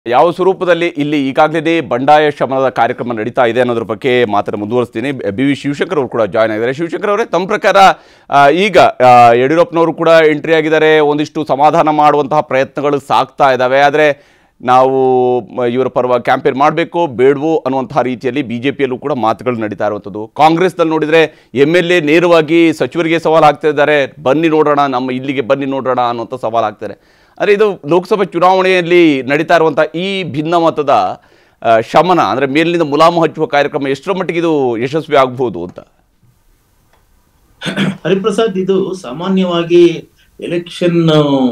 ಯಾವ ಸ್ವರೂಪದಲ್ಲಿ ಇಲ್ಲಿ ಈಗಾಗಲೇ ಬಂಡಾಯ ಶಮನದ ಕಾರ್ಯಕ್ರಮ ನಡೀತಾ ಇದೆ ಅನ್ನೋದ್ರ ಬಗ್ಗೆ ಮಾತನ್ನು ಮುಂದುವರಿಸ್ತೀನಿ ಬಿ ವಿ ಶಿವಶಂಕರ್ ಅವರು ಕೂಡ ಜಾಯ್ನ್ ಆಗಿದ್ದಾರೆ ಶಿವಶಂಕರ್ ಅವರೇ ತಮ್ಮ ಪ್ರಕಾರ ಆ, ಈಗ ಆ, ಯಡಿಯೂರಪ್ಪನವರು ಕೂಡ ಎಂಟ್ರಿ ಆಗಿದ್ದಾರೆ ಒಂದಿಷ್ಟು ಸಮಾಧಾನ ಮಾಡುವಂತಹ ಪ್ರಯತ್ನಗಳು ಸಾಗ್ತಾ ಇದ್ದಾವೆ ಆದರೆ ನಾವು ಮ, ಇವರ ಪರವಾಗಿ ಕ್ಯಾಂಪೇನ್ ಮಾಡಬೇಕು ಬೇಡವೋ ಅನ್ನುವಂತಹ ರೀತಿಯಲ್ಲಿ ಬಿ ಜೆ ಪಿಯಲ್ಲೂ ಕೂಡ ಮಾತುಗಳು ನಡೀತಾ ಇರುವಂಥದ್ದು ಕಾಂಗ್ರೆಸ್ನಲ್ಲಿ ನೋಡಿದರೆ ಎಮ್ ಎಲ್ ಎ ನೇರವಾಗಿ ಸಚಿವರಿಗೆ ಸವಾಲು ಹಾಕ್ತಾ ಇದ್ದಾರೆ ಬನ್ನಿ ನೋಡೋಣ ನಮ್ಮ ಇಲ್ಲಿಗೆ ಬನ್ನಿ ನೋಡೋಣ ಅನ್ನುವಂಥ ಸವಾಲು ಹಾಕ್ತಾರೆ ಅಂದರೆ ಇದು ಲೋಕಸಭಾ ಚುನಾವಣೆಯಲ್ಲಿ ನಡೀತಾ ಇರುವಂಥ ಈ ಭಿನ್ನಮತದ ಆ, ಶಮನ ಅಂದರೆ ಮೇಲಿನಿಂದ ಮುಲಾಮು ಹಚ್ಚುವ ಕಾರ್ಯಕ್ರಮ ಎಷ್ಟರ ಮಟ್ಟಿಗೆ ಇದು ಯಶಸ್ವಿ ಆಗ್ಬೋದು ಅಂತ ಹರಿಪ್ರಸಾದ್ ಇದು ಸಾಮಾನ್ಯವಾಗಿ ಎಲೆಕ್ಷನ್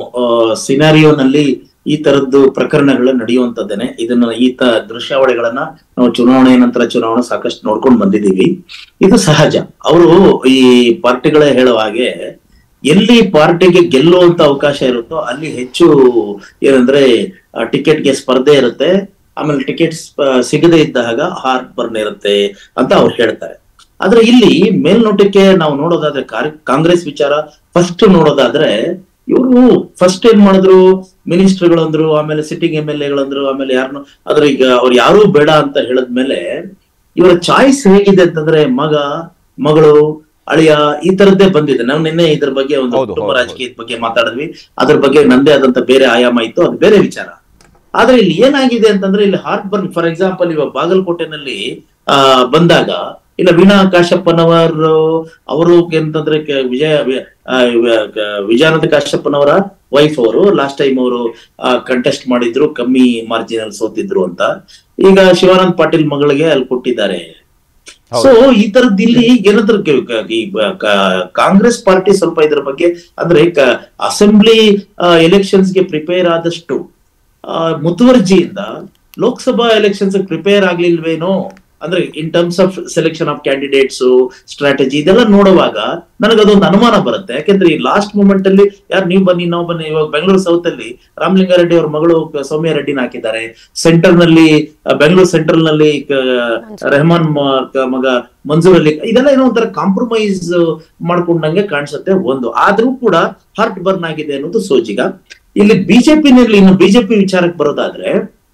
ಸಿನಾರಿಯೋನಲ್ಲಿ ಈ ತರದ್ದು ಪ್ರಕರಣಗಳು ನಡೆಯುವಂತದ್ದೇನೆ ಇದನ್ನ ಈ ತ ದೃಶ್ಯಾವಳಿಗಳನ್ನ ನಾವು ಚುನಾವಣೆ ನಂತರ ಚುನಾವಣೆ ಸಾಕಷ್ಟು ನೋಡ್ಕೊಂಡು ಬಂದಿದ್ದೀವಿ ಇದು ಸಹಜ ಅವರು ಈ ಪಾರ್ಟಿಗಳೇ ಹೇಳುವ ಹಾಗೆ ಎಲ್ಲಿ ಪಾರ್ಟಿಗೆ ಗೆಲ್ಲುವಂತ ಅವಕಾಶ ಇರುತ್ತೋ ಅಲ್ಲಿ ಹೆಚ್ಚು ಏನಂದ್ರೆ ಟಿಕೆಟ್ಗೆ ಸ್ಪರ್ಧೆ ಇರುತ್ತೆ ಆಮೇಲೆ ಟಿಕೆಟ್ ಸಿಗದೇ ಇದ್ದಾಗ ಹಾರ್ಟ್ ಬರ್ನ್ ಇರುತ್ತೆ ಅಂತ ಅವ್ರು ಹೇಳ್ತಾರೆ ಆದ್ರೆ ಇಲ್ಲಿ ಮೇಲ್ನೋಟಕ್ಕೆ ನಾವು ನೋಡೋದಾದ್ರೆ ಕಾರ್- ಕಾಂಗ್ರೆಸ್ ವಿಚಾರ ಫಸ್ಟ್ ನೋಡೋದಾದ್ರೆ ಇವರು ಫಸ್ಟ್ ಏನ್ ಮಾಡಿದ್ರು ಮಿನಿಸ್ಟರ್ಗಳಂದ್ರು ಆಮೇಲೆ ಸಿಟ್ಟಿಂಗ್ ಎಂ ಎಲ್ ಎಗಳಂದ್ರು ಆಮೇಲೆ ಯಾರನ್ನು ಆದ್ರೆ ಈಗ ಅವ್ರು ಯಾರೂ ಬೇಡ ಅಂತ ಹೇಳಿದ್ಮೇಲೆ ಇವರ ಚಾಯ್ಸ್ ಹೇಗಿದೆ ಅಂತಂದ್ರೆ ಮಗ ಮಗಳು ಅಳಿಯ ಈ ತರದ್ದೇ ಬಂದಿದೆ ನಾವು ನಿನ್ನೆ ಇದ್ರ ಬಗ್ಗೆ ಒಂದು ಹೌದು, ಕುಟುಂಬ ಹೌದು, ರಾಜಕೀಯದ ಬಗ್ಗೆ ಮಾತಾಡಿದ್ವಿ ಅದ್ರ ಬಗ್ಗೆ ನಂದೇ ಆದಂತ ಬೇರೆ ಆಯಾಮ ಇತ್ತು ಅದು ಬೇರೆ ವಿಚಾರ ಆದ್ರೆ ಇಲ್ಲಿ ಏನಾಗಿದೆ ಅಂತಂದ್ರೆ ಇಲ್ಲಿ ಹಾರ್ಟ್ ಬರ್ನ್ ಫಾರ್ ಎಕ್ಸಾಂಪಲ್ ಇವಾಗ ಬಾಗಲಕೋಟೆನಲ್ಲಿ ಆ ಬಂದಾಗ ಇಲ್ಲ ವೀಣಾ ಕಾಶ್ಯಪ್ಪನವರ್ ಅವರು ಎಂತಂದ್ರೆ ಕೆ- ವಿಜಯ ವಿ- ಆ, ವ- ಕ- ವಿಜಯಾನಂದ ಕಾಶ್ಯಪ್ಪನವರ ವೈಫ್ ಅವರು ಲಾಸ್ಟ್ ಟೈಮ್ ಅವರು ಕಂಟೆಸ್ಟ್ ಮಾಡಿದ್ರು ಕಮ್ಮಿ ಮಾರ್ಜಿನ್ ಅಲ್ಲಿ ಸೋತಿದ್ರು ಅಂತ ಈಗ ಶಿವಾನಂದ್ ಪಾಟೀಲ್ ಮಗಳಿಗೆ ಅಲ್ಲಿ ಕೊಟ್ಟಿದ್ದಾರೆ ಹೌದು. ಸೊ ಈ ತರದ್ ಇಲ್ಲಿ ಏನಾದ್ರು ಕ- ಕ- ಈ ಬ- ಕ- ಕಾಂಗ್ರೆಸ್ ಪಾರ್ಟಿ ಸ್ವಲ್ಪ ಇದ್ರ ಬಗ್ಗೆ ಅಂದ್ರೆ ಅಸೆಂಬ್ಲಿ ಎಲೆಕ್ಷನ್ಸ್ ಗೆ ಪ್ರಿಪೇರ್ ಆದಷ್ಟು ಆ, ಮುತುವರ್ಜಿಯಿಂದ ಲೋಕಸಭಾ ಎಲೆಕ್ಷನ್ಸ್ ಪ್ರಿಪೇರ್ ಆಗ್ಲಿಲ್ವೇನೋ ಅಂದ್ರೆ in terms of selection of candidates strategy ಇದೆಲ್ಲ ನೋಡುವಾಗ ನನಗೆ ಅದೊಂದು ಅನುಮಾನ ಬರುತ್ತೆ ಯಾಕೆಂದ್ರೆ ಈ ಲಾಸ್ಟ್ ಮೂಮೆಂಟ್ ಅಲ್ಲಿ ಯಾರು ನೀವು ಬನ್ನಿ ನಾವು ಬನ್ನಿ ಇವಾಗ ಬೆಂಗಳೂರು ಸೌತ್ ಅಲ್ಲಿ ರಾಮಲಿಂಗಾರೆಡ್ಡಿ ಅವ್ರ ಮಗಳು ಕ- ಸೌಮ್ಯ ರೆಡ್ಡಿನ ಹಾಕಿದ್ದಾರೆ ಸೆಂಟರ್ ನಲ್ಲಿ ಆ, ಬೆಂಗಳೂರು ಸೆಂಟ್ರಲ್ ನಲ್ಲಿ ಕ- ರೆಹಮಾನ್ ಮ- ಕ- ಮಗ ಮಂಜೂರ್ ಅಲಿ ಇದೆಲ್ಲ ಏನೋ ಒಂಥರ ಕಾಂಪ್ರಮೈಸ್ ಮಾಡ್ಕೊಂಡಂಗೆ ಕಾಣಿಸುತ್ತೆ ಒಂದು ಆದ್ರೂ ಕೂಡ ಹಾರ್ಟ್ ಬರ್ನ್ ಆಗಿದೆ ಅನ್ನೋದು ಸೋಜಿಗ ಇಲ್ಲಿ ಬಿಜೆಪಿನಲ್ಲಿ ಇನ್ನು ಬಿಜೆಪಿ ವಿಚಾರಕ್ಕೆ ಬರೋದಾದ್ರೆ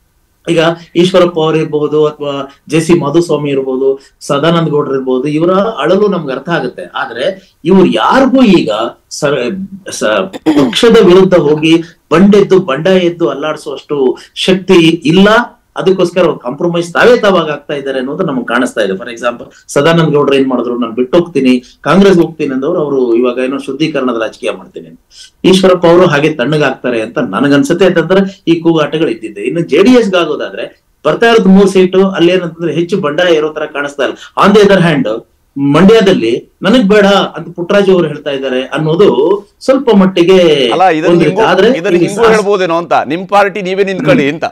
ಈಗ ಈಶ್ವರಪ್ಪ ಅವರು ಇರ್ಬಹುದು ಅಥವಾ ಜೆ ಸಿ ಮಾಧುಸ್ವಾಮಿ ಇರ್ಬೋದು ಸದಾನಂದ ಗೌಡ್ರು ಇರ್ಬೋದು ಇವರ ಅಳಲು ನಮ್ಗೆ ಅರ್ಥ ಆಗುತ್ತೆ ಆದ್ರೆ ಇವ್ರು ಯಾರಿಗೂ ಈಗ ಸ- ಸ- ಪಕ್ಷದ ವಿರುದ್ಧ ಹೋಗಿ ಬಂಡೆದ್ದು ಬಂಡ ಎದ್ದು ಅಲ್ಲಾಡಿಸುವಷ್ಟು ಶಕ್ತಿ ಇಲ್ಲ ಅದಕ್ಕೋಸ್ಕರ ಅವ್ರು ಕಾಂಪ್ರಮೈಸ್ ತಾವೇ ತಾವಾಗ ಆಗ್ತಾ ಇದ್ದಾರೆ ಅನ್ನೋದು ನಮ್ಗೆ ಕಾಣಿಸ್ತಾ ಇದೆ ಫಾರ್ ಎಕ್ಸಾಂಪಲ್ ಸದಾನಂದ ಗೌಡ್ರು ಏನ್ ಮಾಡಿದ್ರು ನಾನು ಬಿಟ್ಟು ಹೋಗ್ತೀನಿ ಕಾಂಗ್ರೆಸ್ ಹೋಗ್ತೀನಿ ಅಂದವ್ರು ಅವರು ಇವಾಗ ಏನೋ ಶುದ್ಧೀಕರಣದ ರಾಜಕೀಯ ಮಾಡ್ತೀನಿ ಅಂತ ಈಶ್ವರಪ್ಪ ಅವರು ಹಾಗೆ ತಣ್ಣಗಾಗ್ತಾರೆ ಅಂತ ನನಗನ್ಸುತ್ತೆ ಅಂತಂದ್ರೆ ಈ ಕೂಗಾಟಗಳು ಇದ್ದಿದ್ದೆ ಇನ್ನು ಜೆಡಿಎಸ್ ಆಗೋದಾದ್ರೆ ಬರ್ತಾ ಇರೋದು ಮೂರ್ ಸೀಟು ಅಲ್ಲಿ ಏನಂತಂದ್ರೆ ಹೆಚ್ಚು ಬಂಡಾಯ ಇರೋ ತರ ಕಾಣಿಸ್ತಾ ಇಲ್ಲ ಆನ್ ದಿ ಅದರ್ ಹ್ಯಾಂಡ್ ಮಂಡ್ಯದಲ್ಲಿ ನನಗ್ ಬೇಡ ಅಂತ ಪುಟ್ಟರಾಜು ಅವರು ಹೇಳ್ತಾ ಇದ್ದಾರೆ ಅನ್ನೋದು ಸ್ವಲ್ಪ ಮಟ್ಟಿಗೆ ಅಲ್ಲ ಇದನ್ನ ಒಂದು ಹಿಂಗೂ- ಆದ್ರೆ ಇದನ್ನ ಇಲ್ಲಿ ಹಿಂಗೂ ಸಾಸ್- ಹೇಳ್ಬೋದೇನೋ ಅಂತ ನಿಮ್ಮ ಪಾರ್ಟಿ ನೀವೇ ನಿಂತ್ಕೊಳ್ಳಿ ಅಂತ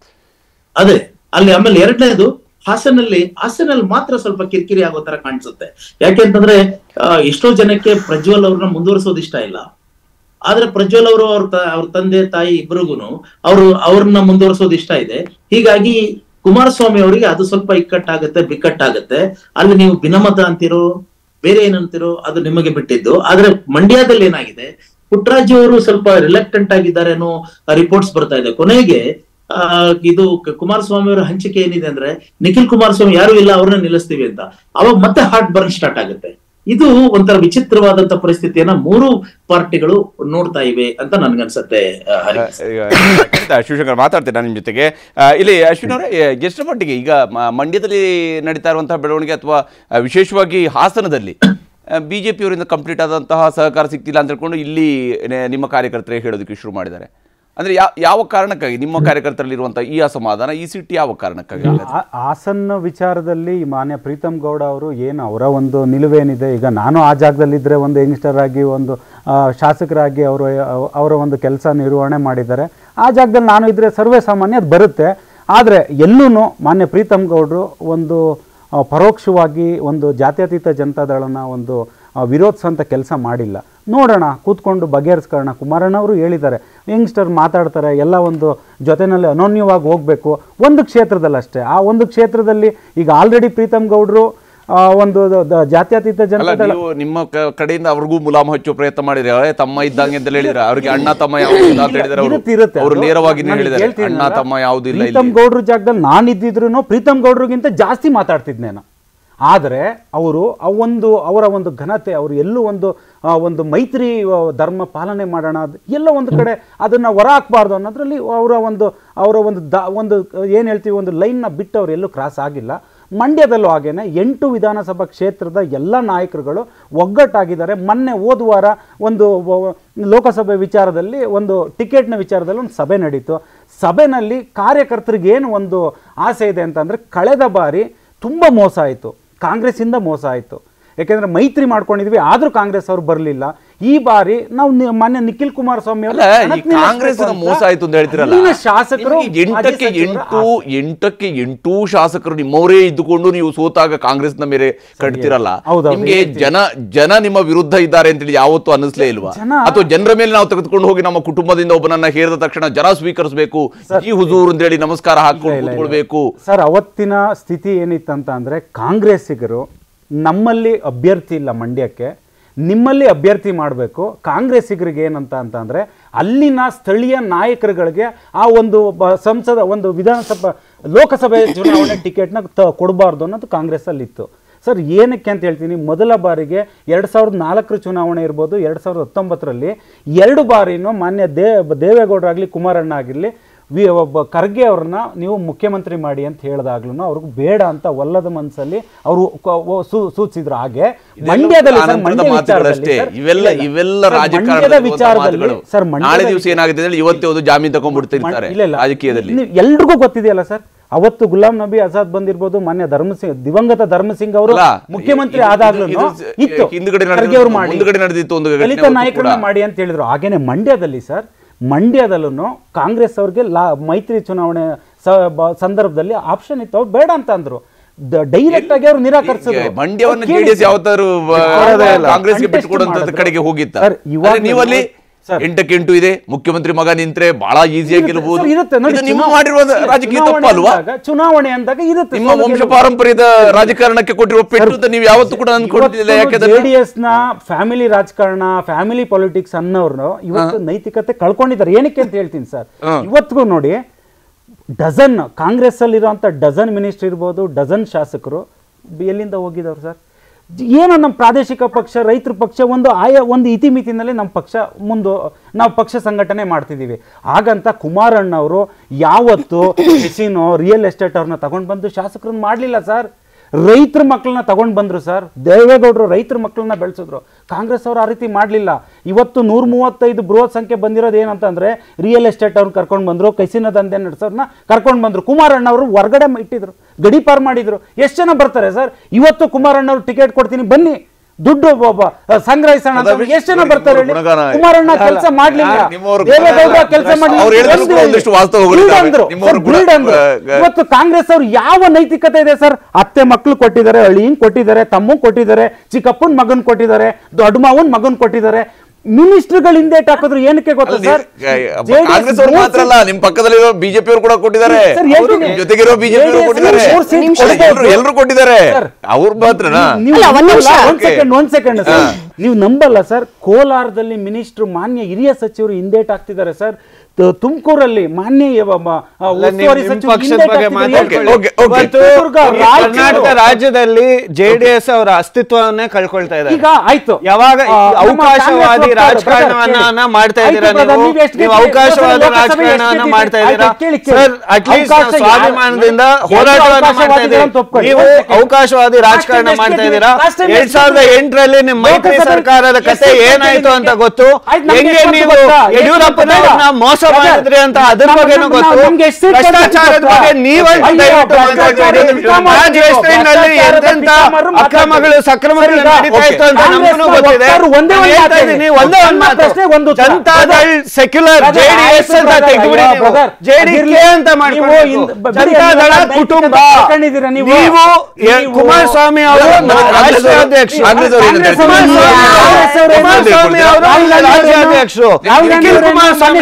ಅದೇ ಅಲ್ಲಿ ಆಮೇಲೆ ಎರಡನೇದು ಹಾಸನಲ್ಲಿ ಹಾಸನಲ್ಲಿ ಮಾತ್ರ ಸ್ವಲ್ಪ ಕಿರಿಕಿರಿ ಆಗೋ ತರ ಕಾಣಿಸುತ್ತೆ ಯಾಕೆಂತಂದ್ರೆ ಆ, ಎಷ್ಟೋ ಜನಕ್ಕೆ ಪ್ರಜ್ವಲ್ ಅವ್ರನ್ನ ಮುಂದುವರಿಸೋದು ಇಷ್ಟ ಇಲ್ಲ ಆದ್ರೆ ಪ್ರಜ್ವಲ್ ಅವರು ಅವ್ರ ತ- ಅವ್ರ ತಂದೆ ತಾಯಿ ಇಬ್ರಿಗೂನು ಅವರು ಅವ್ರನ್ನ ಮುಂದುವರಿಸೋದು ಇಷ್ಟ ಇದೆ ಹೀಗಾಗಿ ಕುಮಾರಸ್ವಾಮಿ ಅವರಿಗೆ ಅದು ಸ್ವಲ್ಪ ಇಕ್ಕಟ್ಟಾಗತ್ತೆ ಬಿಕ್ಕಟ್ಟಾಗತ್ತೆ ಅಲ್ಲಿ ನೀವು ಭಿನ್ನಮತ ಅಂತಿರೋ ಬೇರೆ ಏನಂತಿರೋ ಅದು ನಿಮಗೆ ಬಿಟ್ಟಿದ್ದು ಆದ್ರೆ ಮಂಡ್ಯದಲ್ಲಿ ಏನಾಗಿದೆ ಪುಟ್ಟರಾಜು ಅವರು ಸ್ವಲ್ಪ ರಿಲೆಕ್ಟೆಂಟ್ ಆಗಿದ್ದಾರೆ ಅನ್ನೋ ರಿಪೋರ್ಟ್ಸ್ ಬರ್ತಾ ಇದೆ ಕೊನೆಗೆ ಆ, ಇದು ಕ- ಕುಮಾರಸ್ವಾಮಿ ಅವರ ಹಂಚಿಕೆ ಏನಿದೆ ಅಂದ್ರೆ ನಿಖಿಲ್ ಕುಮಾರಸ್ವಾಮಿ ಯಾರು ಇಲ್ಲ ಅವ್ರನ್ನ ನಿಲ್ಲಿಸ್ತೀವಿ ಅಂತ ಅವಾಗ ಮತ್ತೆ ಹಾರ್ಟ್ ಬರ್ನ್ ಸ್ಟಾರ್ಟ್ ಆಗುತ್ತೆ ಇದು ಒಂಥರ ವಿಚಿತ್ರವಾದಂತ ಪರಿಸ್ಥಿತಿಯನ್ನ ಮೂರು ಪಾರ್ಟಿಗಳು ನೋಡ್ತಾ ಇವೆ ಅಂತ ನನ್ಗನ್ಸತ್ತೆ ಆ, ಹರಿ ಈಗ ಖಂಡಿತ ಶಿವಶಂಕರ್ ಮಾತಾಡ್ತೀನಿ ನಾನು ನಿಮ್ಮ ಜೊತೆಗೆ ಆ, ಇಲ್ಲಿ ಅಶ್ವಿನ್ ಅವರೇ ಎಷ್ಟರ ಮಟ್ಟಿಗೆ ಈಗ ಮ- ಮಂಡ್ಯದಲ್ಲಿ ನಡೀತಾ ಇರುವಂತಹ ಬೆಳವಣಿಗೆ ಅಥವಾ ಆ, ವಿಶೇಷವಾಗಿ ಹಾಸನದಲ್ಲಿ ಬಿ ಜೆ ಪಿಯವರಿಂದ ಕಂಪ್ಲೀಟ್ ಆದಂತಹ ಸಹಕಾರ ಸಿಗ್ತಿಲ್ಲ ಅಂತ ಹೇಳ್ಕೊಂಡು ಇಲ್ಲಿ ನೆ- ನಿಮ್ಮ ಕಾರ್ಯಕರ್ತರೇ ಹೇಳೋದಕ್ಕೆ ಶುರು ಮಾಡಿದ್ದಾರೆ ಅಂದರೆ ಯಾವ ಯಾವ ಕಾರಣಕ್ಕಾಗಿ ನಿಮ್ಮ ಕಾರ್ಯಕರ್ತರಲ್ಲಿರುವಂಥ ಈ ಅಸಮಾಧಾನ ಈ ಸಿಟ್ಟು ಯಾವ ಕಾರಣಕ್ಕಾಗಿ ಆ- ಹಾಸನ ವಿಚಾರದಲ್ಲಿ ಮಾನ್ಯ ಪ್ರೀತಮ್ ಗೌಡ ಅವರು ಏನು ಅವರ ಒಂದು ನಿಲುವೇನಿದೆ ಈಗ ನಾನು ಆ ಜಾಗದಲ್ಲಿದ್ದರೆ ಒಂದು ಯಂಗ್ಸ್ಟರ್ ಆಗಿ ಒಂದು ಆ, ಶಾಸಕರಾಗಿ ಅವರು ಅವರ ಒಂದು ಕೆಲಸ ನಿರ್ವಹಣೆ ಮಾಡಿದ್ದಾರೆ ಆ ಜಾಗದಲ್ಲಿ ನಾನು ಇದ್ದರೆ ಸರ್ವೇ ಸಾಮಾನ್ಯ ಅದು ಬರುತ್ತೆ ಆದರೆ ಎಲ್ಲೂ ಮಾನ್ಯ ಪ್ರೀತಮ್ ಗೌಡರು ಒಂದು ಆ, ಪರೋಕ್ಷವಾಗಿ ಒಂದು ಜಾತ್ಯತೀತ ಜನತಾದಳನ ಒಂದು ಆ, ವಿರೋಧಿಸೋಂಥ ಕೆಲಸ ಮಾಡಿಲ್ಲ ನೋಡೋಣ ಕೂತ್ಕೊಂಡು ಬಗೆಹರಿಸ್ಕೊಳ್ಳೋಣ ಕುಮಾರಣ್ಣವರು ಹೇಳಿದ್ದಾರೆ ಯಂಗ್ಸ್ಟರ್ ಮಾತಾಡ್ತಾರೆ ಎಲ್ಲ ಒಂದು ಜೊತೆನಲ್ಲಿ ಅನೋನ್ಯವಾಗಿ ಹೋಗಬೇಕು ಒಂದು ಕ್ಷೇತ್ರದಲ್ಲಿ ಅಷ್ಟೇ ಆ ಒಂದು ಕ್ಷೇತ್ರದಲ್ಲಿ ಈಗ ಆಲ್ರೆಡಿ ಪ್ರೀತಮ್ ಗೌಡರು ಆ, ಒಂದು ದ- ದ- ಜಾತ್ಯತೀತ ಅಲ್ಲ ಜನತಾದಳ ನೀವು ನಿಮ್ಮ ಕ- ಕಡೆಯಿಂದ ಅವ್ರಿಗೂ ಮುಲಾಮ್ ಹಚ್ಚೋ ಪ್ರಯತ್ನ ಮಾಡಿದ್ರೆ "ಏ, ತಮ್ಮ ಇದ್ದಂಗೆ ಅಂತ ಹೇಳಿದ್ರೆ ಅವ್ರಿಗೆ ಅಣ್ಣ ತಮ್ಮ ಯಾವ್ದು ಇಲ್ಲ ಅಂತ ಹೇಳಿದ್ರೆ ಅವರು ಇರುತ್ತೆ, ಇರುತ್ತೆ. ಅವರು ಅದು ನೇರವಾಗಿ ನಾನು ಹೇಳಿದ್ದಾರೆ ಹೇಳ್ತೀನಲ್ಲ, ಅಣ್ಣ ತಮ್ಮ ಯಾವ್ದು ಇಲ್ಲ ಪ್ರೀತಮ್ ಇಲ್ಲಿ ಗೌಡ್ರ ಜಾಗದಲ್ಲಿ ನಾನು ಇದ್ದಿದ್ರು ಪ್ರೀತಮ್ ಗೌಡ್ರಿಗಿಂತ ಜಾಸ್ತಿ ಮಾತಾಡ್ತಿದ್ನೇನು ಆದರೆ ಅವರು ಆ ಒಂದು ಅವರ ಒಂದು ಘನತೆ ಅವರು ಎಲ್ಲೂ ಒಂದು ಆ, ಒಂದು ಮೈತ್ರಿ ಆ, ಧರ್ಮ ಪಾಲನೆ ಮಾಡೋಣ ಅದು ಎಲ್ಲ ಒಂದು ಕಡೆ ಅದನ್ನು ಹೊರ ಹಾಕ್ಬಾರ್ದು ಅನ್ನೋದ್ರಲ್ಲಿ ಅವರ ಒಂದು ಅವರ ಒಂದು ದ ಒಂದು ಏನು ಹೇಳ್ತೀವಿ ಒಂದು ಲೈನ್ನ ಬಿಟ್ಟು ಅವ್ರು ಎಲ್ಲೂ ಕ್ರಾಸ್ ಆಗಿಲ್ಲ ಮಂಡ್ಯದಲ್ಲೂ ಹಾಗೇನೆ ಎಂಟು ವಿಧಾನಸಭಾ ಕ್ಷೇತ್ರದ ಎಲ್ಲ ನಾಯಕರುಗಳು ಒಗ್ಗಟ್ಟಾಗಿದ್ದಾರೆ ಮೊನ್ನೆ ಹೋದ ವಾರ ಒಂದು ವ- ಲೋಕಸಭೆ ವಿಚಾರದಲ್ಲಿ ಒಂದು ಟಿಕೆಟ್ನ ವಿಚಾರದಲ್ಲಿ ಒಂದು ಸಭೆ ನಡೀತು ಸಭೆನಲ್ಲಿ ಕಾರ್ಯಕರ್ತರಿಗೆ ಏನು ಒಂದು ಆಸೆ ಇದೆ ಅಂತಂದರೆ ಕಳೆದ ಬಾರಿ ತುಂಬ ಮೋಸ ಆಯಿತು ಕಾಂಗ್ರೆಸ್ಸಿಂದ ಮೋಸ ಆಯಿತು ಯಾಕೆಂದ್ರೆ ಮೈತ್ರಿ ಮಾಡ್ಕೊಂಡಿದ್ವಿ ಆದರೂ ಕಾಂಗ್ರೆಸ್ ಅವರು ಬರಲಿಲ್ಲ ಈ ಬಾರಿ ನಾವು ನಿ- ಮೊನ್ನೆ ನಿಖಿಲ್ ಕುಮಾರಸ್ವಾಮಿ ಅವರು ಅಲ್ಲ ಈ ಕಣಕ್ಕೆ ನಿಲ್ಲಿಸ್ಬೇಕು ಕಾಂಗ್ರೆಸ್ ಅಂತ ಮೋಸ ಆಯ್ತು ಅಂತ ಹೇಳ್ತಿರಲ್ಲ ಅಲ್ಲಿನ ಶಾಸಕರು ನಿಮ್ಗೆ ಎಂಟಕ್ಕೆ ಮಾಜಿ ಸಚಿವರು ಎಂಟು ಎಂಟಕ್ಕೆ ಎಂಟು ಶಾಸಕರು ನಿಮ್ಮವರೇ ಇದ್ದುಕೊಂಡು ನೀವು ಸೋತಾಗ ಕಾಂಗ್ರೆಸ್ನ ಮೇಲೆ ಕಟ್ತಿರಲ್ಲ ಹೌದೌದು, ನಿಮ್ಗೆ ಜನ ಜನ ನಿಮ್ಮ ವಿರುದ್ಧ ಇದ್ದಾರೆ ಅಂತೇಳಿ ಯಾವತ್ತೂ ಅನ್ನಿಸ್ಲೇ ಇಲ್ವಾ ಜನ- ಅಥವಾ ಜನರ ಮೇಲೆ ನಾವು ತೆಗೆದುಕೊಂಡು ಹೋಗಿ ನಮ್ಮ ಕುಟುಂಬದಿಂದ ಒಬ್ಬನನ್ನ ಹೇರಿದ ತಕ್ಷಣ ಜನ ಸ್ವೀಕರಿಸಬೇಕು ಈ ಹುಜೂರ್ ಅಂತೇಳಿ ನಮಸ್ಕಾರ ಹಾಕೊಂಡು ಕೂತ್ಕೊಳ್ಬೇಕು ಸರ್ ಅವತ್ತಿನ ಸ್ಥಿತಿ ಏನಿತ್ತಂತ ಅಂದರೆ ಕಾಂಗ್ರೆಸ್ಸಿಗರು ನಮ್ಮಲ್ಲಿ ಅಭ್ಯರ್ಥಿ ಇಲ್ಲ ಮಂಡ್ಯಕ್ಕೆ ನಿಮ್ಮಲ್ಲಿ ಅಭ್ಯರ್ಥಿ ಮಾಡಬೇಕು ಕಾಂಗ್ರೆಸ್ಸಿಗರಿಗೆ ಏನಂತ ಅಂತಂದರೆ ಅಲ್ಲಿನ ಸ್ಥಳೀಯ ನಾಯಕರುಗಳಿಗೆ ಆ ಒಂದು ಬ- ಸಂಸದ ಒಂದು ವಿಧಾನಸಭಾ ಲೋಕಸಭೆ ಚುನಾವಣೆ ಟಿಕೆಟ್ನ ತ ಕೊಡಬಾರ್ದು ಅನ್ನೋದು ಕಾಂಗ್ರೆಸ್ಸಲ್ಲಿತ್ತು ಸರ್ ಏನಕ್ಕೆ ಅಂತ ಹೇಳ್ತೀನಿ ಮೊದಲ ಬಾರಿಗೆ ಎರಡು ಸಾವಿರದ ನಾಲ್ಕರ ಚುನಾವಣೆ ಇರ್ಬೋದು ಎರಡು ಸಾವಿರದ ಹತ್ತೊಂಬತ್ತರಲ್ಲಿ ಎರಡು ಬಾರಿನೂ ಮಾನ್ಯ ದೇ ದೇವೇಗೌಡರಾಗಲಿ ಕುಮಾರಣ್ಣ ಆಗಿರಲಿ ವಿ ಒಬ್ಬ ಖರ್ಗೆ ಅವ್ರನ್ನ ನೀವು ಮುಖ್ಯಮಂತ್ರಿ ಮಾಡಿ ಅಂತ ಹೇಳಿದಾಗ್ಲೂ ಅವ್ರಿಗೆ ಬೇಡ ಅಂತ ಒಲ್ಲದ ಮನಸ್ಸಲ್ಲಿ ಅವರು ಸೂಚಿಸಿದ್ರು ಹಾಗೆ ಮಂಡ್ಯದಲ್ಲಿ ಸರ್, ಅನಂತರದ ಮಂಡ್ಯ ಮಾತುಗಳಷ್ಟೇ ವಿಚಾರದಲ್ಲಿ- ಇವೆಲ್ಲ ಇಲ್ಲ, ಇಲ್ಲ. ಇವೆಲ್ಲ ಸರ್, ರಾಜಕಾರಣದ ಮಂಡ್ಯದ ವಿಚಾರದಲ್ಲಿ ಮಾತುಗಳು. ಸರ್ ಮಂಡ್ಯದ ನಾಳೆ ದಿವಸ ಏನಾಗುತ್ತೆ ಹೇಳಿ ಇವತ್ತೇ ಒಂದು ಜಾಮೀನು ತಗೊಂಡ್ಬಿಡ್ತಿರ್ತಾರೆ ಇಲ್ಲ ಇಲ್ಲ ರಾಜಕೀಯದಲ್ಲಿ ನೀವು ಎಲ್ರಿಗೂ ಗೊತ್ತಿದೆಯಲ್ಲ ಸರ್ ಅವತ್ತು ಗುಲಾಂ ನಬಿ ಆಜಾದ್ ಬಂದಿರ್ಬೋದು ಮಾನ್ಯ ಧರ್ಮಸಿಂಗ್ ದಿವಂಗತ ಧರ್ಮಸಿಂಗ್ ಅವರು ಅಲ್ಲ, ಮುಖ್ಯಮಂತ್ರಿ ಇದು- ಆದಾಗ್ಲೂ ಇದು ಇತ್ತು ಹಿಂದ್ಗಡೆ ಖರ್ಗೆ ನಡೆದಿತ್ತು, ಅವ್ರು ಮಾಡಿ ಮುಂದ್ಗಡೆ ನಡೆದಿತ್ತು ಒಂದು ಘಟನೆ ದಲಿತ ಅವತ್ತು ನಾಯಕರನ್ನ ಕೂಡ. ಮಾಡಿ ಅಂತ ಹೇಳಿದ್ರು ಹಾಗೇನೆ ಮಂಡ್ಯದಲ್ಲಿ ಸರ್ ಮಂಡ್ಯದಲ್ಲೂ ಕಾಂಗ್ರೆಸ್ ಅವ್ರಿಗೆ ಲಾ ಮೈತ್ರಿ ಚುನಾವಣೆ ಸ- ಬ- ಸಂದರ್ಭದಲ್ಲಿ ಆಪ್ಷನ್ ಇತ್ತು ಅವ್ರು ಬೇಡ ಅಂತ ಅಂದ್ರು ಡೈರೆಕ್ಟ್ ಆಗಿ ಅವ್ರು ನಿರಾಕರಿಸಿದ್ರು ಈಗ ಮಂಡ್ಯವನ್ನ ಕೇಳಿ ಜೆಡಿಎಸ್ ಸರ್. ಯಾವತ್ತಾದ್ರು ಬಿಟ್ಕೊಡೋದೇ ಇಲ್ಲ. ಕಾಂಗ್ರೆಸ್ಗೆ Contest ಬಿಟ್ಕೊಡುವಂತ ಮಾಡಿದ್ರು. ಕಡೆಗೆ ಹೋಗಿತ್ತ ಸರ್, ಇವಾಗ ಆದ್ರೆ ನೀವಲ್ಲಿ ಸರ್. ಎಂಟಕ್ಕೆ ಎಂಟು ಇದೆ ಮುಖ್ಯಮಂತ್ರಿ ಮಗ ನಿಂತ್ರೆ ಬಹಳ ಈಸಿಯಾಗಿ ಗೆಲ್ಲಬಹುದು ಸರ್, ಇರುತ್ತೆ ನೋಡಿ, ಇದು ನೀವು ಚುನಾವಣೆ- ಮಾಡಿರುವ ರಾಜಕೀಯ ಚುನಾವಣೆ ತಪ್ಪು ಅಲ್ವಾ ಅಂದಾಗ- ಚುನಾವಣೆ ಅಂದಾಗ ಇರುತ್ತೆ ನಿಮ್ಮ ಸೋಲು ವಂಶ ಗೆಲುವು. ಪಾರಂಪರ್ಯದ ರಾಜಕಾರಣಕ್ಕೆ ಕೊಟ್ಟಿರುವ ಪೆಟ್ಟು ಅಂತ ನೀವು ಯಾವತ್ತೂ ಕೂಡ ಅನ್ಕೊಂಡಿದ್ದಿಲ್ಲ ಯಾಕಂದ್ರೆ ಜೆಡಿಎಸ್ ನ ಫ್ಯಾಮಿಲಿ ರಾಜಕಾರಣ ಫ್ಯಾಮಿಲಿ ಪಾಲಿಟಿಕ್ಸ್ ಅನ್ನೋರು ಇವತ್ತು ನೈತಿಕತೆ ಕಳ್ಕೊಂಡಿದ್ದಾರೆ ಏನಕ್ಕೆ ಅಂತ ಹೇಳ್ತೀನಿ ಸರ್ ಇವತ್ತಿಗೂ ನೋಡಿ ಡಜನ್ ಕಾಂಗ್ರೆಸ್ ಅಲ್ಲಿರುವಂತ ಡಜನ್ ಮಿನಿಸ್ಟರ್ ಇರ್ಬೋದು ಡಜನ್ ಶಾಸಕರು ಎಲ್ಲಿಂದ ಹೋಗಿದವ್ರು ಸರ್ ಏನೋ ನಮ್ಮ ಪ್ರಾದೇಶಿಕ ಪಕ್ಷ ರೈತರ ಪಕ್ಷ ಒಂದು ಆಯಾ ಒಂದು ಇತಿಮಿತಿನಲ್ಲಿ ನಮ್ಮ ಪಕ್ಷ ಮುಂದೆ ನಾವು ಪಕ್ಷ ಸಂಘಟನೆ ಮಾಡ್ತಿದ್ದೀವಿ ಹಾಗಂತ ಕುಮಾರಣ್ಣ ಅವರು ಯಾವತ್ತು ಕೆಸಿನೋ ರಿಯಲ್ ಎಸ್ಟೇಟ್ ಅವ್ರನ್ನ ತಗೊಂಡು ಬಂದು ಶಾಸಕರನ್ನ ಮಾಡಲಿಲ್ಲ ಸರ್ ರೈತರ ಮಕ್ಕಳನ್ನ ತಗೊಂಡು ಬಂದ್ರು ಸರ್ ದೇವೇಗೌಡರು ರೈತರ ಮಕ್ಕಳನ್ನ ಬೆಳೆಸಿದ್ರು ಕಾಂಗ್ರೆಸ್ ಅವರು ಆ ರೀತಿ ಮಾಡಲಿಲ್ಲ ಇವತ್ತು ನೂರ ಮೂವತ್ತೈದು ಬೃಹತ್ ಸಂಖ್ಯೆ ಬಂದಿರೋದು ಏನಂತಂದ್ರೆ ರಿಯಲ್ ಎಸ್ಟೇಟ್ ಅವ್ರನ್ನ ಕರ್ಕೊಂಡು ಬಂದ್ರು ಕೈಸಿನ ದಂಧೆ ನಡೆಸೋರ್ನ ಕರ್ಕೊಂಡು ಬಂದ್ರು ಕುಮಾರಣ್ಣ ಅವರು ಹೊರಗಡೆ ಇಟ್ಟಿದ್ರು ಗಡಿಪಾರ್ ಮಾಡಿದ್ರು ಎಷ್ಟು ಜನ ಬರ್ತಾರೆ ಸರ್ ಇವತ್ತು ಕುಮಾರಣ್ಣ ಅವ್ರು ಟಿಕೆಟ್ ಕೊಡ್ತೀನಿ ಬನ್ನಿ ದುಡ್ಡು ಒಬ್ಬ ಸಂಗ್ರಹಿಸೋಣ ಅಂತ ಅದಾವೆ. ಎಷ್ಟು ಜನ ಬರ್ತಾರೆ ಹೇಳಿ? ಗುಣಗಾನ. ಕುಮಾರಣ್ಣ ಕೆಲಸ ಮಾಡ್ಲಿಲ್ಲ ಯಾರು ನಿಮ್ಮವ್ರು ದೇವೇಗೌಡರ ಕೆಲಸ ಅವ್ರು ಹೇಳಿದ್ರು ಕೂಡ ಒಂದಿಷ್ಟು ವಾಸ್ತವಗಳಿದ್ದಾವೆ. ನಿಮ್ಮವ್ರು ಗುಣ- ಗ- ಇವತ್ತು ಕಾಂಗ್ರೆಸ್ ಅವರು ಯಾವ ನೈತಿಕತೆ ಇದೆ ಸರ್ ಅತ್ತೆ ಮಕ್ಕಳು ಕೊಟ್ಟಿದ್ದಾರೆ ಅಳಿಯನ್ ಕೊಟ್ಟಿದ್ದಾರೆ ತಮ್ಮ ಕೊಟ್ಟಿದ್ದಾರೆ ಚಿಕ್ಕಪ್ಪನ್ ಮಗನ್ ಕೊಟ್ಟಿದ್ದಾರೆ ದೊಡ್ಡ ಮಾವನ್ ಮಗನ್ ಕೊಟ್ಟಿದ್ದಾರೆ ಮಿನಿಸ್ಟರ್ಗಳು ಹಿಂದೇಟ್ ಹಾಕಿದ್ರು ಏನಕ್ಕೆ ಗೊತ್ತಾ ಅಲ್ಲ, ಸರ್ ನೀವು- JDS ಕಾಂಗ್ರೆಸ್ ಅವರು ಮಾತ್ರ ಅಲ್ಲ ನಿಮ್ ಪಕ್ಕದಲ್ಲಿರೋ ಬಿಜೆಪಿ ಅವರು ಕೂಡ ಕೊಟ್ಟಿದ್ದಾರೆ ಸರ್, ಎಷ್ಟು ಅವ್ರು ನಿಮ್ ಜೊತೆಗಿರೋ ಬಿಜೆಪಿ ಅವರು JDS ಕೊಟ್ಟಿದ್ದಾರೆ ಮೂರು seat ಅಲ್ಲ, ಕೊಡ್ಬೋದು. ಎಲ್ರು ಎಲ್ರು ಕೊಟ್ಟಿದ್ದಾರೆ ಸರ್, ಅವ್ರ ಮಾತ್ರನಾ ನೀವು ಅಲ್ಲ, ಒಂದ್ ನಿಮಿಷ. ಒಂದ್ ಸೆಕೆಂಡ್ ಒಂದ್ ಸೆಕೆಂಡ್ ಸರ್ ನೀವು ನಂಬಲ್ಲ ಸರ್ ಕೋಲಾರದಲ್ಲಿ ಮಿನಿಸ್ಟರ್ ಮಾನ್ಯ ಹಿರಿಯ ಸಚಿವರು ಹಿಂದೇಟ್ ಹಾಕ್ತಿದ್ದಾರೆ ಸರ್ ತ- ತುಮಕೂರಲ್ಲಿ ಮಾನ್ಯ ಯ- ಮ- ಆ, ಅಲ್ಲ, ನಿಮ್- ಉಸ್ತುವಾರಿ ನಿಮ್ ಸಚಿವರು ಪಕ್ಷದ ಹಿಂದೇಟ್ ಬಗ್ಗೆ ಹಾಕ್ತಿದ್ದಾರೆ. ಮಾತಾಡ್ಕೊಳ್ಳಿ. Okay, okay. ಇವತ್ತು ಚಿತ್ರದುರ್ಗ, ಈ ರಾಯಚೂರು. ಕರ್ನಾಟಕ ರಾಜ್ಯದಲ್ಲಿ ಜೆಡಿಎಸ್ ಅವರ ಅಸ್ತಿತ್ವವನ್ನೇ ಕಳ್ಕೊಳ್ತಾ ಇದ್ದಾರೆ ಈಗ ಆಯ್ತು ಯಾವಾಗ ಈ ಆ, ನಮ್ಮ ಅವಕಾಶವಾದಿ ಕಾಂಗ್ರೆಸ್ ರಾಜಕಾರಣವನ್ನ ವಕ್ತಾರರು ಮಾಡ್ತಾ ಆಯ್ತು ಇದ್ದೀರಾ brother, ನೀವು ನೀವು ಎಷ್ಟು ನೀವು ಗೆದ್ದಿರಿ? ಅವಕಾಶವಾದ ಲೋಕಸಭೆ ರಾಜಕಾರಣವನ್ನ ಎಷ್ಟು ಮಾಡ್ತಾ ಗೆದ್ದಿರಿ? ಇದ್ದೀರಾ ಆಯ್ತು, ಕೇಳಿ, ಕೇಳಿ. ಸರ್ ಅಟ್ಲೀಸ್ಟ್ ಅವಕಾಶ ಯಾರು- ಸ್ವಾಭಿಮಾನದಿಂದ ಎಷ್ಟು ಹೋರಾಟವನ್ನ ಮಾಡ್ತಾ ಅವಕಾಶವಾದಿಗಳು ಇದ್ದೀರಿ ಅಂತ ಒಪ್ಕೊಳ್ಳಿ. ನೀವು ಒಂದ್ second. ಅವಕಾಶವಾದಿ Last ರಾಜಕಾರಣ time ಎಷ್ಟು ಮಾಡ್ತಾ ಗೆದ್ದಿರಿ? ಇದ್ದೀರಾ Last time ಎರಡ್ ಎಷ್ಟು ಸಾವಿರದ ಗೆದ್ದಿರಿ? ಎಂಟರಲ್ಲಿ ನಿಮ್ಮ ಮೈತ್ರಿ ಲೋಕಸಭೆ ಸರ್ಕಾರದ ಎಷ್ಟು ಕತೆ ಗೆದ್ದಿರಿ? ಏನಾಯ್ತು ಅಂತ ಗೊತ್ತು ಆಯ್ತು, ನಮ್ಗೆ ಹೆಂಗೆ ಎಷ್ಟು ನೀವು ಗೊತ್ತಾ? ಎಷ್ಟು ಯಡಿಯೂರಪ್ಪನವ್ರನ್ನ ಗೊತ್ತಾ? ಮೋಸ brother, ಮಾಡಿದ್ರಿ ಅಂತ ಅದ್ರ ನಮ್ಮ- ಬಗ್ಗೆನೂ ನಮ್ಮ- ಗೊತ್ತು ನಮ್ಗೆ ಎಷ್ಟು ಸೀಟ್ ಭ್ರಷ್ಟಾಚಾರದ ಗೊತ್ತಾ? ಬಗ್ಗೆ ನೀವಂತ ಅಯ್ಯೋ, ದಯವಿಟ್ಟು ಭ್ರಷ್ಟಾಚಾರ ಮಾತಾಡ್ಬೇಡಿ. ಪಿತಾಮಹರು ರಾಜ್ ವೆಸ್ಟರ್ನ್ನಲ್ಲಿ ಭ್ರಷ್ಟಾಚಾರದ ಎಂತೆಂತ ಪಿತಾಮಹರು ಅಕ್ರಮಗಳು ಸಕ್ರಮಗಳು ಸರಿ, ಈಗ ನಡೀತಾ ಇತ್ತು ಅಂತ ಕಾಂಗ್ರೆಸ್ನ ನಮಗೂ ಗೊತ್ತಿದೆ ವಕ್ತಾರರು ಒಂದೇ ನಾನು ಒಂದು ಹೇಳ್ತಾ ಮಾತು ಇದ್ದೀನಿ ಹೇಳಿ. ಒಂದೇ ಒಂದು ನನ್ನ ಮಾತು ಪ್ರಶ್ನೆಗೆ ಒಂದು ಉತ್ತರ. ಜನತಾದಳ್ ಸೆಕ್ಯುಲರ್ Brother, ಜೆಡಿಎಸ್ ಆಯ್ತು ಅಂತ brother, ತೆಗೆದುಬಿಡಿ ಅಯ್ಯೋ, ನೀವು brother. ಜೆಡಿಕೆ ಅದಿರ್ಲಿ. ಅಂತ ನೀವು ಮಾಡ್ಕೊಂಡು ಇಂದ- ಬರೀ ಜನತಾದಳ ಎಲ್ಲ ಕುಟುಂಬ ಮಾಡ್ಕೊಂಡಿದ್ದೀರಾ ನೀವು? ನೀವು ಎ- ನೀವು- ಕುಮಾರಸ್ವಾಮಿ ಅವರು ನೀವು- ರಾಷ್ಟ್ರೀಯ ಅಧ್ಯಕ್ಷರು ಕಾಂಗ್ರೆಸ್ ಅವರು ಕಾಂಗ್ರೆಸ್ ಏನಂತಾರೆ? ಅವರು ಕುಮಾರಸ್ವಾಮಿ ಅವರು- ಕಾಂಗ್ರೆಸ್ ಅವರು ಏನು ಕುಮಾರಸ್ವಾಮಿ ಅವರು ರಾಹುಲ್ ಗಾಂಧಿ ರಾಜ್ಯಾಧ್ಯಕ್ಷರು ರಾಹುಲ್ ಗಾಂಧಿ ನಿಖಿಲ್ ಅವರು ಕುಮಾರಸ್ವಾಮಿ ಮೊನ್ನೆ ಸಿದ್ದರಾಮಯ್ಯ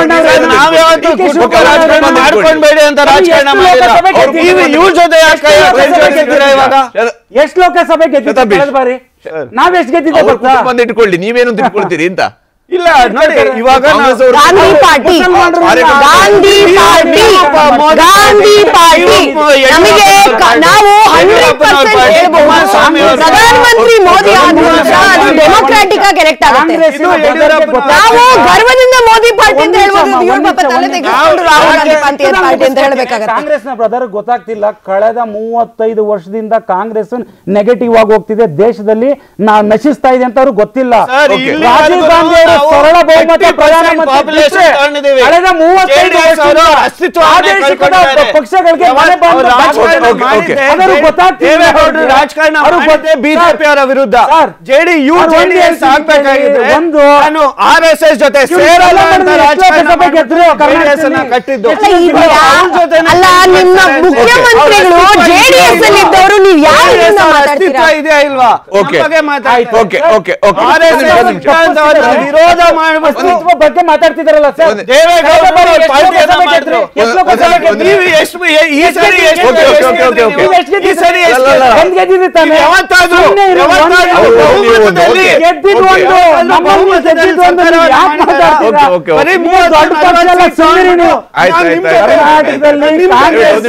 ಶಿವಕುಮಾರ್ ನಾವ್ ಯಾವತ್ತೂ ಡಿ ಕೆ ಕುಟುಂಬ ಶಿವಕುಮಾರ್ ರಾಜಕಾರಣ ಅವ್ರನ್ನ ಮಾಡ್ಕೊಂಡ್ಬೇಡಿ ಅಂತ ಅವ್ರು ರಾಜಕಾರಣ ಎಷ್ಟು ಮಾಡಿಲ್ಲ ಲೋಕಸಭೆ ಅವ್ರು ಗೆದ್ದಿದ್ದಾರೆ? ಇವ್- ಇವ್ರ ಜೊತೆ ಯಾಕೆ ಎಷ್ಟು ಕೈ ಲೋಕಸಭೆ ಜೋಡಿಸ್ತೀರಾ ಇವಾಗ ಎಷ್ಟು ಲೋಕಸಭೆ ಗೆದ್ದಿದ್ದೆ ಶತಾಬ್ದಿ. ಕಳೆದ ಬಾರಿ ನಾವ್ ಎಷ್ಟು ಗೆದ್ದಿದ್ದೆ ಅವ್ರ ಗೊತ್ತಾ ಕುಟುಂಬ ಇಟ್ಕೊಳ್ಳಿ ನೀವೇನು ತಿಳ್ಕೊಳ್ತೀರಿ ಅಂತ ಇಲ್ಲ ನೋಡಿ ಇವಾಗ ಕಾಂಗ್ರೆಸ್ ನಾವು- ಅವರು- Gandhi party Gandhi party Gandhi party ನಮಗೆ ಕ- ನಾವು ಹಂಡ್ರೆಡ್ ಪರ್ಸೆಂಟ್ ಹೇಳ್ಬಹುದು ಪ್ರಧಾನಮಂತ್ರಿ ಮೋದಿ ಆದ ನಂತರ ಅದು ಡೆಮೋಕ್ರಾಟಿಕ್ ಆಗಿ ಎಲೆಕ್ಟ್ ಆಗುತ್ತೆ ಕಾಂಗ್ರೆಸ್ ಇದು ಯಡಿಯೂರಪ್ಪ ನಾವು ಗರ್ವದಿಂದ ಮೋದಿ ಪಾರ್ಟಿ ಅಂತ ಹೇಳ್ಬೋದು ಒಂದ್ ಇವ್ರ ನಿಮಿಷ, ಪಾಪ ತಲೆ ಒಂದ್ ತೆಗೆದುಕೊಂಡು ನಿಮಿಷ. ರಾಹುಲ್ ಗಾಂಧಿ ಪಾರ್ಟಿ ಪಾರ್ಟಿ ಅಂತ ಹೇಳ್ಬೇಕಾಗತ್ತೆ ಕಾಂಗ್ರೆಸ್ನ ಬ್ರದರ್ ಗೊತ್ತಾಗ್ತಿಲ್ಲ ಕಳೆದ ಮೂವತ್ತೈದು ವರ್ಷದಿಂದ ಕಾಂಗ್ರೆಸ್ ನೆಗೆಟಿವ್ ಆಗಿ ಹೋಗ್ತಿದೆ ದೇಶದಲ್ಲಿ ನಾವು ನಶಿಸ್ತಾ ಇದೆ ಅಂತ ಅವ್ರಿಗೆ ಗೊತ್ತಿಲ್ಲ ಸರ್, Okay. ಇಲ್ಲಿ ರಾಜೀವ್ ಗಾಂಧಿ ಅವರು ನಾವು ಸರಳ ಬಹುಮತ 50% ಪ್ರಧಾನಮಂತ್ರಿ population ಬಿಟ್ಟರೆ ತಗೊಂಡಿದ್ದೀವಿ. ಕಳೆದ ಮೂವತ್ತೈದು JDS ಅವರು ವರ್ಷದಿಂದ ಅಸ್ತಿತ್ವವನ್ನೇ ಪ್ರಾದೇಶಿಕ ಕಳ್ಕೊಂಡಿದ್ದಾರೆ. ಪಕ್ಷಗಳಿಗೆ ಯಾವತ್ತು ಮನೆ ಬಂದು ಅವ್ರು ರಾಜಕಾರಣ Okay, okay. ಮಾಡಿದ್ದೆ, ಅದನ್ನು ಗೊತ್ತಾಗ್ತಿಲ್ಲ ದೇವೇಗೌಡರು ಅವ್ರಿಗೆ. ರಾಜಕಾರಣ ಅವ್ರು ಮಾಡಿದ್ದೆ ಗೊತ್ತ- ಬಿಜೆಪಿ ಅವರ ವಿರುದ್ಧ ಸರ್, ಜೆಡಿ ಯು ಅವ್ರು ಒಂದು ಜೆಡಿಎಸ್ ಹೇಳ್ತೀನಿ ಆಗ್ಬೇಕಾಗಿದ್ರೆ ಒಂದು ನಾನು ಆರ್ ಎಸ್ ಎಸ್ ಜೊತೆ ಇವ್ರು ಸೇರಲ್ಲ ಎಲ್ಲ ಅಂತ ಮಾಡಿದ್ರು, ರಾಜಕಾರಣ ಎಷ್ಟು ಲೋಕಸಭೆ ಗೆದ್ರು ಜೆಡಿಎಸ್ ಅನ್ನ ಕರ್ನಾಟಕದಲ್ಲಿ? ಕಟ್ಟಿದ್ದು ಅಲ್ಲ, ಈಗ ಅವ್ರ ಜೊತೆನೇ ಅಲ್ಲ ನಿಮ್ಮ ಸೇರ್ತಾರೆ. ಮುಖ್ಯಮಂತ್ರಿಗಳು ಅವ್ರ ಜೆಡಿಎಸ್ ಅಲ್ಲಿ ಇದ್ದವರು ನೀವು ಯಾವ JDS ಇದನ್ನ ಅವ್ರ ಮಾತಾಡ್ತೀರಾ ಅಸ್ತಿತ್ವ ಇದೆಯಾ ಇಲ್ವಾ Okay. ನಮ್ಮ ಬಗ್ಗೆ ಮಾತಾಡ್ತಾರೆ. Okay okay okay R S S ಒಂದು ನಿಮಿಷ. ಅಂತ ಅವ್ರನ್ನ ವಿರೋಧ ಮಾಡ್ಬಿಟ್ಟು ಅಸ್ತಿತ್ವ ಬಗ್ಗೆ ಮಾತಾಡ್ತಿದಾರಲ್ಲ ಸರ್ ಒಂದು- ದೇವೇಗೌಡರು ಕಳೆದ ಬಾರಿ ಎಷ್ಟು ಪಾರ್ಟಿಯನ್ನ ಲೋಕಸಭೆ ಮಾಡಿದ್ರು. ಗೆದ್ರು? ಎಷ್ಟು ಲೋಕಸಭೆ ಒಂದು- ಗೆದ್ರು? ನೀವು ಎಷ್ಟು ಈ ಸರಿ ಎಷ್ಟು Okay, okay, ಎಷ್ಟು okay, okay, okay. ನೀವು ಎಷ್ಟು ಈ ಸರಿ ಎಷ್ಟು ಅಲ್ಲ, ಅಲ್ಲ. ಒಂದ್ ಗೆದ್ದಿದ್ದು ತಾನೇ? ನೀವು ಯಾವತ್ತಾದ್ರೂ ಸುಮ್ನೆ ಇರು, ಒಂದ್ ಯಾವತ್ತಾದ್ರೂ ಗೆದ್ದಿದ್ದು. ಬಹುಮತದಲ್ಲಿ Okay. ಗೆದ್ದಿದ್ದು Okay. ಒಂದು ನಮ್ಮಲ್ಲಿ ಗೆದ್ದಿದ್ದು ಒಂದು ನೀವು ಯಾಕೆ ಮಾತಾಡ್ತೀರಾ? Okay, okay, okay. ಬರೀ ನೀವು ದೊಡ್ಡ ಪಕ್ಷ ಎಲ್ಲ ಸುಮ್ಮನಿರಿ ನೀವು. ಆಯ್ತು, ಆಯ್ತು, ಆಯ್ತು. ಕರ್ನಾಟಕದಲ್ಲಿ ಕಾಂಗ್ರೆಸ್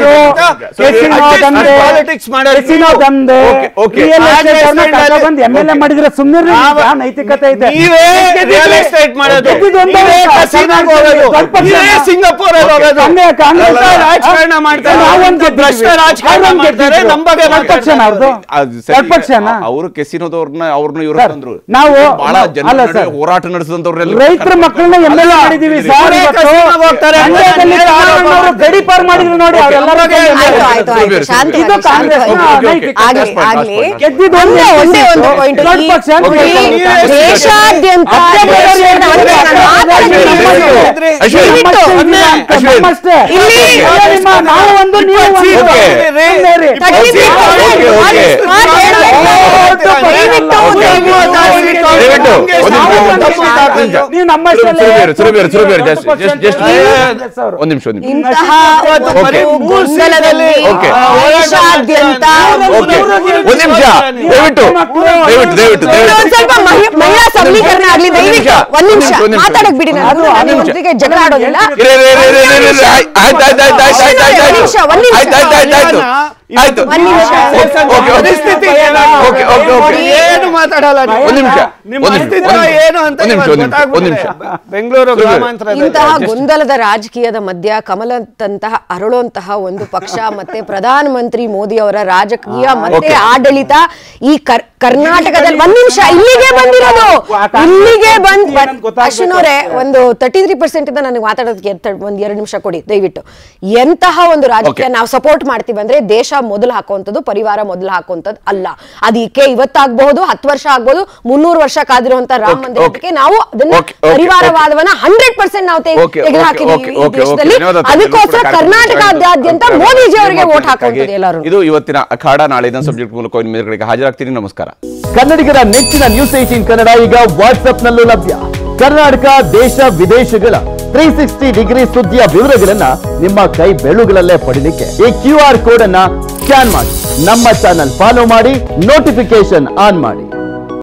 ಪಾಲಿಟಿಕ್ಸ್ ಮಾಡೋದು ಕೆಸಿನೋ ದಂಧೆ Okay, okay. real estate ಅವ್ರನ್ನ Advertisement ಕರ್ಕೊಂಡ್ ಬಂದು ಎಂ ಎಲ್ ಎ ಮಾಡಿದ್ರೆ ಸುಮ್ಮನೆ ನಾವು- ಯಾವ ನೈತಿಕತೆ ಐತೆ ನೀವೇ ರಿಯಲ್ ಎಸ್ಟೇಟ್ ಮಾಡೋದು ಗೆದ್ದಿದ್ದು ಒಂದೇ ನೀವೇ ವರ್ಷ. ಕಸಿನೋಗೆ ಹೋಗೋದು ದೊಡ್ಡ ಪಕ್ಷ. ನೀವೇ ಸಿಂಗಾಪುರ್ ಹೋಗೋದು ಹಂಗೆ ಕಾಂಗ್ರೆಸ್ ಎಲ್ಲ ರಾಜಕಾರಣ ಮಾಡ್ತಾರೆ ನಾವೊಂದ್ ಗೆದ್ದಿದ್ವಿ. ಭ್ರಷ್ಟ ರಾಜಕಾರಣ ಅವ್ರೊಂದ್ ಮಾಡ್ತಾರೆ ಗೆದ್ದಿದ್ರು. ನಮ್ಮ ಬಗ್ಗೆ ದೊಡ್ಡ ಪಕ್ಷನ ಅವ್ರದ್ದು ಅದು ಸರಿ. ದೊಡ್ಡ ಪಕ್ಷನ ಅವರು ಕೆಸಿನೋದವ್ರನ್ನ ಅವ್ರನ್ನ ಇವ್ರ ಸರ್, ತಂದ್ರು ನಾವು ಬಹಳ ಜನ ಅಲ್ಲ ನಡುವೆ ಸರ್. ಹೋರಾಟ ನಡೆಸಿದಂತವ್ರೆಲ್ಲ ರೈತರ ಮಕ್ಕಳನ್ನ ಎಂ ಎಲ್ ಎ ಮಾಡಿದೀವಿ ಸರ್ ಇವರೇ ಇವತ್ತು. ಕಸಿನೋಗೆ ಹೋಗ್ತಾರೆ. ಮಂಡ್ಯದಲ್ಲಿ ಅದನ್ನ ಚುನಾವಣೆಯವರು ಗಡಿ ಪಾರ್ ಮಾಡಿದ್ರು ನೋಡಿ ಅವರೆಲ್ಲರ Okay. ಆಯ್ತು ಆಯ್ತು ಆಯ್ತು ಇದು ಶಾಂತವಾಗಿ ಕಾಂಗ್ರೆಸ್ ಶಾಂತವಾಗಿ. Okay, okay, okay. ಆಗ್ಲಿ Last point, last ಆಗ್ಲಿ point, last ಗೆದ್ದಿದ್ದು ಒಂದೇ ಒಂದೇ ಒಂದು ಸೀಟು. ಪಾಯಿಂಟ್ ದೊಡ್ಡ ಪಕ್ಷ ಅಂತ Okay, ಹೇಳ್ತಾರೆ. okay. ದೇಶಾದ್ಯಂತ ಅಷ್ಟೇ ಬೇರೆ ಏನು ಒಂದೇ ನಾನು ಮಾತಾಡ್ತೀನಿ ಅಶ್ವಿನಿ, ದಯವಿಟ್ಟು. ಅಶ್ವಿನಿ, ದಯವಿಟ್ಟು. ನಮ್ಮಷ್ಟೇ ಇಲ್ಲ ಅಂತ, ಅಶ್ವಿನ್. ನಮ್ಮಷ್ಟೇ. ಇಲ್ಲಿ ಅಯ್ಯೋ ನಿಮ್ಮ ನಾವು ಒಂದು ನೀವು ಒಂದು Okay. ಸುಮ್ನೆ ಇರಿ. Thirty Okay, people okay, okay. ಮಾತು ಹೇಳೋದು. ದಯವಿಟ್ಟು ದಯವಿಟ್ಟು ದಯವಿಟ್ಟು, ಒಂದು ನಾವು ನಿಮಿಷ, ಒಂದು ತಪ್ಪು ಶಾಂತಿ. ಮಾತಾಡ್ತಿಲ್ಲ. ನೀವು ನಮ್ಮಷ್ಟೆಲ್ಲ ಸುರಭಿ, ಸುರಭಿ, ಸುರಭಿ, ದೊಡ್ಡ just- ಪಕ್ಷ just- ಅಂತ just- ಹೇಳಿ Yeah. ಕಾಂಗ್ರೆಸ್ ಅವರು. ಒಂದ್ ನಿಮಿಷ ಒಂದ್ ನಿಮಿಷ ಇಂತಹ ಇವತ್ತು ಬರೀ ಒಂದು ಮೂರು ಗೊಂದಲದಲ್ಲಿ Okay. ದೇಶಾದ್ಯಂತ ಓಕೆ ಒಂದ್ ನಿಮಿಷ ದಯವಿಟ್ಟು ದಯವಿಟ್ಟು ದಯವಿಟ್ಟು ಇದು ದಯವಿಟ್ಟು ಒಂದ್ ಸ್ವಲ್ಪ ಮಹಿ- ಮಹಿಳಾ ಸಬಲೀಕರಣ ಆಗ್ಲಿ ದಯವಿಟ್ಟು ಒಂದ್ ನಿಮಿಷ ಒಂದ್ ನಿಮಿಷ. ಮಾತಾಡಕ್ ಬಿಡಿ ನಾನು ಅದು ನಾನು ಒಂದ್ ನಿಮಿಷ. ಜೊತೆಗೆ ಜಗಳ ಆಡೋದಿಲ್ಲ ಇರಿ, ಇರಿ, ಇರಿ, ಇರಿ, ಇರಿ, ಇರಿ, ಆಯ್ತು, ಆಯ್ತು, ಆಯ್ತು, ಆಯ್ತು, ಆಯ್ತು, ಆಯ್ತು, ಆಯ್ತು, ಒಂದ್ ನಿಮಿಷ, ಒಂದ್ ನಿಮಿಷ. ಆಯ್ತು, ಆಯ್ತು, ಆಯ್ತು, ಆಯ್ತು. ಆಯ್ತು. ಒಂದ್ ನಿಮಿಷ. Okay, okay, okay. ಪರಿಸ್ಥಿತಿ ಓಕೆ, ಓಕೆ, ಓಕೆ. ಏನು ಮಾತಾಡಲ್ಲ ನೀವು. ಒಂದ್ ನಿಮಿಷ ನಿಮ್ಮ ಒಂದ್ ನಿಮಿಷ, ಅಸ್ತಿತ್ವ ಒಂದ್ ನಿಮಿಷ, ಏನು ಅಂತ ಒಂದ್ ನಿಮಿಷ, ಇವತ್ತು ಒಂದ್ ನಿಮಿಷ, ಒಂದ್ ನಿಮಿಷ. ಗೊತ್ತಾಗ್ಬಿಟ್ಟಿದೆ. ಬೆಂಗಳೂರು ಸುರಭಿ. ಗ್ರಾಮಾಂತರದಲ್ಲಿ ಇಂತಹ ಗೊಂದಲದ ರಾಜಕೀಯದ ಮಧ್ಯ ಕಮಲದಂತಹ ಅರಳುವಂತಹ ಒಂದು ಪಕ್ಷ ಮತ್ತೆ ಪ್ರಧಾನಮಂತ್ರಿ ಮೋದಿ ಅವರ ರಾಜಕೀಯ ಮತ್ತೆ Okay. ಆಡಳಿತ ಈ ಕರ್- ಕರ್ನಾಟಕದಲ್ಲಿ ಒಂದ್ ನಿಮಿಷ ಇಲ್ಲಿಗೆ ಬಂದಿರೋದು ಇಲ್ಲಿಗೆ ಬಂದ್ ಏನಂತ ಗೊತ್ತಾಗ್ಬೇಕು ಅಶ್ವಿನ್ ಅವರೇ ಅಷ್ಟೇ. ಒಂದು ತರ್ಟಿ ತ್ರೀ ಪರ್ಸೆಂಟ್ ಇಂದ ನನಗೆ ಮಾತಾಡೋದಕ್ಕೆ ಎತ್ತ- ಒಂದ್ ಎರಡು ನಿಮಿಷ ಕೊಡಿ ದಯವಿಟ್ಟು ಎಂತಹ ಒಂದು ರಾಜಕೀಯ Okay. ನಾವು ಸಪೋರ್ಟ್ ಮಾಡ್ತೀವಿ ಅಂದ್ರೆ ದೇಶ ಮೊದಲು ಹಾಕುವಂಥದ್ದು ಪರಿವಾರ ಮೊದಲು ಹಾಕುವಂಥದ್ದು ಅಲ್ಲ ಅದಕ್ಕೆ ಇವತ್ತಾಗಬಹುದು ಹತ್ತು ವರ್ಷ ಆಗ್ಬೋದು ಮುನ್ನೂರು ವರ್ಷ ಕಾದಿರುವಂತ ರಾಮ Okay, ಮಂದಿರಕ್ಕೆ ನಾವು ಅದನ್ನ Okay, okay, ಪರಿವಾರವಾದವನ್ನ ಹಂಡ್ರೆಡ್ ಪರ್ಸೆಂಟ್ ನಾವು ತೆಗೆ- Okay, ತೆಗೆದು okay, ಹಾಕಿದೀವಿ okay, ಈ okay, ದೇಶದಲ್ಲಿ okay. ಧನ್ಯವಾದ. ಅದಕ್ಕೋಸ್ಕರ ಕಾರ್ಯಕ್ರಮ ಕರ್ನಾಟಕದಾದ್ಯಂತ ಕಾರ್ಯಕ್ರಮ ಮೋದಿಜಿ ಅವರಿಗೆ ಕಾರ್ಯಕ್ರಮ ವೋಟ್ ಹಾಕುವಂಥದ್ದು ಎಲ್ಲರೂ ಇದು ಇವತ್ತಿನ ಅಖಾಡ ನಾಳೆ ಇದನ್ನ ಸಬ್ಜೆಕ್ಟ್ ಮೂಲಕ ಇನ್ನು ಮೇಲ್ಗಡೆಗೆ ಹಾಜರಾಗ್ತೀನಿ ನಮಸ್ಕಾರ ಕನ್ನಡಿಗರ ನೆಚ್ಚಿನ ನ್ಯೂಸ್ ಏಟೀನ್ ಕನ್ನಡ ಈಗ ವಾಟ್ಸ್ಆಪ್ನಲ್ಲೂ ಲಭ್ಯ ಕರ್ನಾಟಕ ದೇಶ ವಿದೇಶಗಳ ತ್ರೀ ಸಿಕ್ಸ್ಟಿ ಡಿಗ್ರಿ ಸುದ್ದಿಯ ವಿವರಗಳನ್ನ ನಿಮ್ಮ ಕೈ ಬೆಳುಗಳಲ್ಲೇ ಪಡಿಲಿಕ್ಕೆ ಈ ಕ್ಯೂ ಆರ್ ಕೋಡ್ ಅನ್ನ ಸ್ಕ್ಯಾನ್ ಮಾಡಿ ನಮ್ಮ ಚಾನಲ್ ಫಾಲೋ ಮಾಡಿ ನೋಟಿಫಿಕೇಶನ್ ಆನ್ ಮಾಡಿ